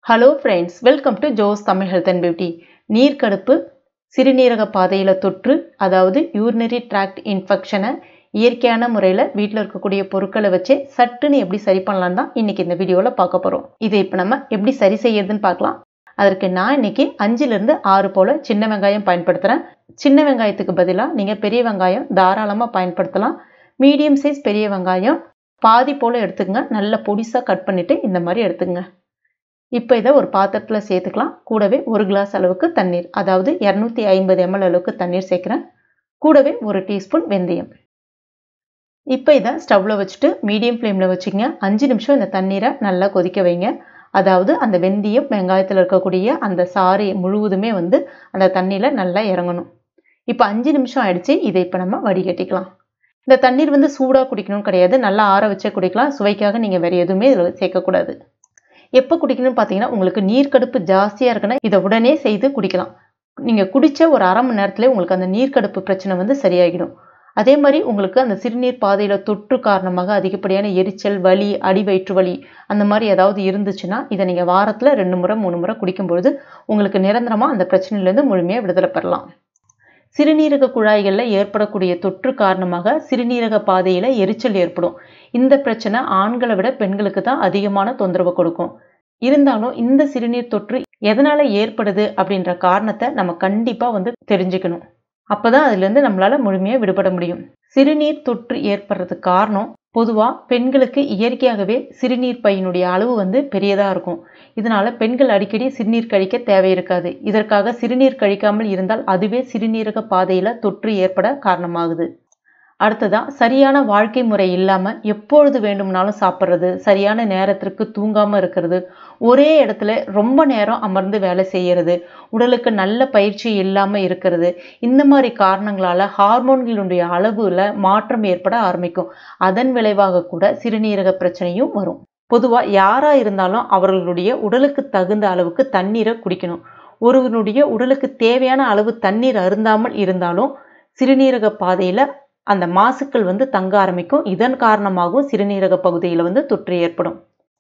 hello friends welcome to Jos Tamil health and beauty நீர்க்கடுப்பு சிறுநீரக பாதையில் தொற்று அதாவது யூரினரி ட்ராக்ட் இன்ஃபெக்ஷனை இயற்கையான முறையில் வீட்டில் இருக்கக்கூடிய பொருட்களை வச்சு சட்டுன்னு எப்படி சரி பண்ணலாம் தான் இன்னைக்கு இந்த வீடியோவில் பார்க்க போகிறோம் இதை இப்போ நம்ம எப்படி சரி செய்யறதுன்னு பார்க்கலாம் அதற்கு நான் இன்னைக்கு அஞ்சுலேருந்து ஆறு போல் சின்ன வெங்காயம் பயன்படுத்துகிறேன் சின்ன வெங்காயத்துக்கு பதிலாக நீங்கள் பெரிய வெங்காயம் தாராளமாக பயன்படுத்தலாம் மீடியம் சைஸ் பெரிய வெங்காயம் பாதி போல் எடுத்துக்கங்க நல்ல பொடிசாக கட் பண்ணிவிட்டு இந்த மாதிரி எடுத்துக்கங்க இப்போ இதை ஒரு பாத்திரத்தில் சேர்த்துக்கலாம் கூடவே ஒரு கிளாஸ் அளவுக்கு தண்ணீர் அதாவது இரநூத்தி ஐம்பது எம்எல் அளவுக்கு தண்ணீர் சேர்க்குறேன் கூடவே ஒரு டீஸ்பூன் வெந்தயம் இப்போ இதை ஸ்டவ்வில் வச்சுட்டு மீடியம் ஃப்ளேமில் வச்சுக்கங்க அஞ்சு நிமிஷம் இந்த தண்ணீரை நல்லா கொதிக்க வைங்க அதாவது அந்த வெந்தயம் வெங்காயத்தில் இருக்கக்கூடிய அந்த சாறு முழுவதுமே வந்து அந்த தண்ணியில் நல்லா இறங்கணும் இப்போ அஞ்சு நிமிஷம் ஆயிடுச்சு இதை இப்போ நம்ம வடிகட்டிக்கலாம் இந்த தண்ணீர் வந்து சூடாக குடிக்கணும்னு கிடையாது நல்லா ஆற வச்சே குடிக்கலாம் சுவைக்காக நீங்கள் வேறு எதுவுமே இதில் சேர்க்கக்கூடாது எப்போ குடிக்கணும்னு பார்த்தீங்கன்னா உங்களுக்கு நீர்க்கடுப்பு ஜாஸ்தியாக இருக்குன்னா இதை உடனே செய்து குடிக்கலாம் நீங்கள் குடித்த ஒரு அரை மணி நேரத்தில் உங்களுக்கு அந்த நீர்க்கடுப்பு பிரச்சனை வந்து சரியாகிடும் அதே மாதிரி உங்களுக்கு அந்த சிறுநீர் பாதையில் தொற்று காரணமாக அதிகப்படியான எரிச்சல் வலி அடி வயிற்று வலி அந்த மாதிரி ஏதாவது இருந்துச்சுன்னா இதை நீங்கள் வாரத்தில் ரெண்டு முறை மூணு முறை குடிக்கும்பொழுது உங்களுக்கு நிரந்தரமாக அந்த பிரச்சனையிலேருந்து முழுமையாக விடுதலை பெறலாம் சிறுநீரக குழாய்களில் ஏற்படக்கூடிய தொற்று காரணமாக சிறுநீரக பாதையில் எரிச்சல் ஏற்படும் இந்த பிரச்சனை ஆண்களை விட பெண்களுக்கு தான் அதிகமான தொந்தரவு கொடுக்கும் இருந்தாலும் இந்த சிறுநீர் தொற்று எதனால் ஏற்படுது அப்படின்ற காரணத்தை நம்ம கண்டிப்பாக வந்து தெரிஞ்சுக்கணும் அப்போதான் அதுலேருந்து நம்மளால் முழுமையாக விடுபட முடியும் சிறுநீர் தொற்று ஏற்படுறதுக்கு காரணம் பொதுவாக பெண்களுக்கு இயற்கையாகவே சிறுநீர் பையினுடைய அளவு வந்து பெரியதாக இருக்கும் இதனால பெண்கள் அடிக்கடி சிறுநீர் கழிக்க தேவை இருக்காது இதற்காக சிறுநீர் கழிக்காமல் இருந்தால் அதுவே சிறுநீரக பாதையில் தொற்று ஏற்பட காரணமாகுது அடுத்ததா சரியான வாழ்க்கை முறை இல்லாமல் எப்பொழுது வேண்டும்னாலும் சாப்பிட்றது சரியான நேரத்திற்கு தூங்காமல் இருக்கிறது ஒரே இடத்துல ரொம்ப நேரம் அமர்ந்து வேலை செய்யறது உடலுக்கு நல்ல பயிற்சி இல்லாமல் இருக்கிறது இந்த மாதிரி காரணங்களால் ஹார்மோன்களுடைய அளவில் மாற்றம் ஏற்பட ஆரம்பிக்கும் அதன் விளைவாக கூட சிறுநீரக பிரச்சனையும் வரும் பொதுவாக யாராக இருந்தாலும் அவர்களுடைய உடலுக்கு தகுந்த அளவுக்கு தண்ணீரை குடிக்கணும் ஒருவனுடைய உடலுக்கு தேவையான அளவு தண்ணீர் அருந்தாமல் இருந்தாலும் சிறுநீரக பாதையில் அந்த மாசுக்கள் வந்து தங்க ஆரம்பிக்கும் இதன் காரணமாகவும் சிறுநீரக பகுதியில் வந்து தொற்று ஏற்படும்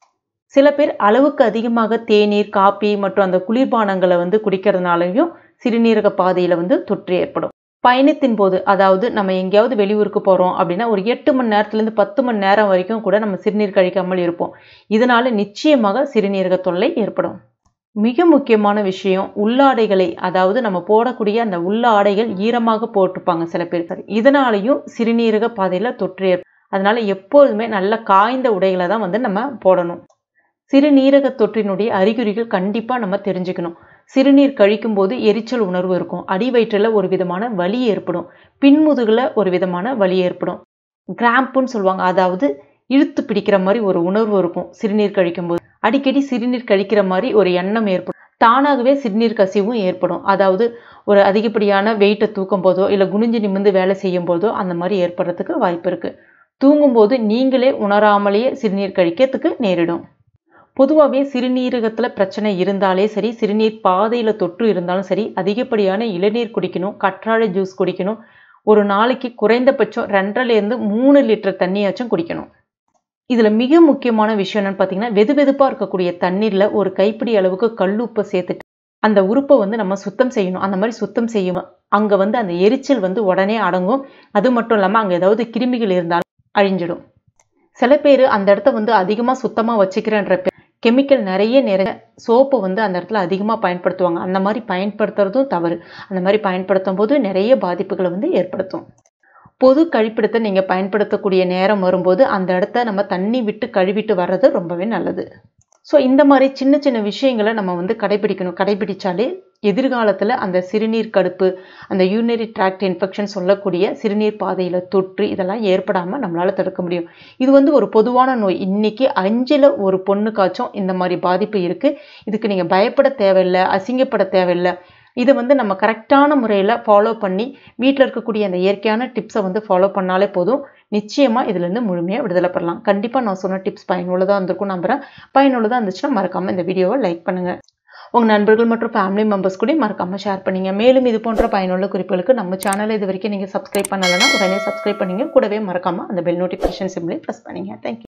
சில பேர் அளவுக்கு அதிகமாக தேநீர் காப்பி மற்றும் அந்த குளிர்பானங்களை வந்து குடிக்கிறதுனாலையும் சிறுநீரக பாதையில் வந்து தொற்று ஏற்படும் பயணத்தின் போது அதாவது நம்ம எங்கேயாவது வெளியூருக்கு போகிறோம் அப்படின்னா ஒரு எட்டு மணி நேரத்துலேருந்து பத்து மணி நேரம் வரைக்கும் கூட நம்ம சிறுநீர் கழிக்காமல் இருப்போம் இதனால நிச்சயமாக சிறுநீரக தொல்லை ஏற்படும் மிக முக்கியமான விஷயம் உள்ளாடைகளை அதாவது நம்ம போடக்கூடிய அந்த உள்ள ஆடைகள் ஈரமாக போட்டிருப்பாங்க சில பேர் சரி இதனாலையும் சிறுநீரக பாதையில் தொற்று அதனால எப்போதுமே நல்ல காய்ந்த உடைகளை தான் வந்து நம்ம போடணும் சிறுநீரக தொற்றினுடைய அறிகுறிகள் கண்டிப்பாக நம்ம தெரிஞ்சுக்கணும் சிறுநீர் கழிக்கும் போது எரிச்சல் உணர்வு இருக்கும் அடி வயிற்றில் ஒரு விதமான வலி ஏற்படும் பின்முதுகில் ஒரு விதமான வலி ஏற்படும் கிராம்புன்னு சொல்லுவாங்க அதாவது இழுத்து பிடிக்கிற மாதிரி ஒரு உணர்வு இருக்கும் சிறுநீர் கழிக்கும்போது அடிக்கடி சிறுநீர் கழிக்கிற மாதிரி ஒரு எண்ணம் ஏற்படும் தானாகவே சிறுநீர் கசிவும் ஏற்படும் அதாவது ஒரு அதிகப்படியான வெயிட்டை தூக்கும் போதோ இல்லை குனிஞ்சு நிமிந்து வேலை செய்யும் போதோ அந்த மாதிரி ஏற்படுறதுக்கு வாய்ப்பு இருக்குது தூங்கும்போது நீங்களே உணராமலேயே சிறுநீர் கழிக்கிறதுக்கு நேரிடும் பொதுவாகவே சிறுநீரகத்தில் பிரச்சனை இருந்தாலே சரி சிறுநீர் பாதையில் தொற்று இருந்தாலும் சரி அதிகப்படியான இளநீர் குடிக்கணும் கற்றாழை ஜூஸ் குடிக்கணும் ஒரு நாளைக்கு குறைந்தபட்சம் ரெண்டரைலேருந்து மூணு லிட்டர் தண்ணியாச்சும் குடிக்கணும் இதில் மிக முக்கியமான விஷயம் என்னன்னு பார்த்தீங்கன்னா வெது வெதுப்பாக இருக்கக்கூடிய தண்ணீரில் ஒரு கைப்பிடி அளவுக்கு கல்லுப்பை சேர்த்துட்டு அந்த உறுப்பை வந்து நம்ம சுத்தம் செய்யணும் அந்த மாதிரி சுத்தம் செய்யும் அங்கே வந்து அந்த எரிச்சல் வந்து உடனே அடங்கும் அது மட்டும் இல்லாமல் அங்கே ஏதாவது கிருமிகள் இருந்தாலும் அழிஞ்சிடும் சில பேர் அந்த இடத்த வந்து அதிகமாக சுத்தமாக வச்சுக்கிறேன்ற கெமிக்கல் நிறைய நிறைய சோப்பை வந்து அந்த இடத்துல அதிகமாக பயன்படுத்துவாங்க அந்த மாதிரி பயன்படுத்துறதும் தவறு அந்த மாதிரி பயன்படுத்தும் போது நிறைய பாதிப்புகளை வந்து ஏற்படுத்தும் பொது கழிப்பிடத்தை நீங்கள் பயன்படுத்தக்கூடிய நேரம் வரும்போது அந்த இடத்த நம்ம தண்ணி விட்டு கழுவிட்டு வர்றது ரொம்பவே நல்லது ஸோ இந்த மாதிரி சின்ன சின்ன விஷயங்களை நம்ம வந்து கடைபிடிக்கணும் கடைபிடிச்சாலே எதிர்காலத்தில் அந்த சிறுநீர் கடுப்பு அந்த யூரினரி ட்ராக்ட் இன்ஃபெக்ஷன் சொல்லக்கூடிய சிறுநீர் பாதையில் தொற்று இதெல்லாம் ஏற்படாமல் நம்மளால் தடுக்க முடியும் இது வந்து ஒரு பொதுவான நோய் இன்னைக்கு அஞ்சில் ஒரு பொண்ணுக்காச்சும் இந்த மாதிரி பாதிப்பு இருக்குது இதுக்கு நீங்கள் பயப்பட தேவையில்லை அசிங்கப்பட தேவையில்லை இதை வந்து நம்ம கரெக்டான முறையில் ஃபாலோ பண்ணி வீட்டில் இருக்கக்கூடிய அந்த இயற்கையான டிப்ஸை வந்து ஃபாலோ பண்ணாலே போதும் நிச்சயமாக இதுலேருந்து முழுமையாக விடுதலை பெறலாம் கண்டிப்பாக நான் சொன்ன டிப்ஸ் பயனுள்ளதாக இருந்திருக்கும் நம்புகிறேன் பயனுள்ளதாக இருந்துச்சுன்னா மறக்காமல் இந்த வீடியோவை லைக் பண்ணுங்கள் உங்கள் நண்பர்கள் மற்றும் ஃபேமிலி மெம்பர்ஸ் கூட மறக்காமல் ஷேர் பண்ணிங்க மேலும் இது போன்ற பயனுள்ள குறிப்புகளுக்கு நம்ம சேனலை இது வரைக்கும் நீங்கள் சப்ஸ்கிரைப் பண்ணலைன்னா உடனே சப்ஸ்கிரைப் பண்ணிங்க கூடவே மறக்காமல் அந்த பெல் நோட்டிஃபிகேஷன் சிம்லையும் ப்ரெஸ் பண்ணிங்க தேங்க்யூ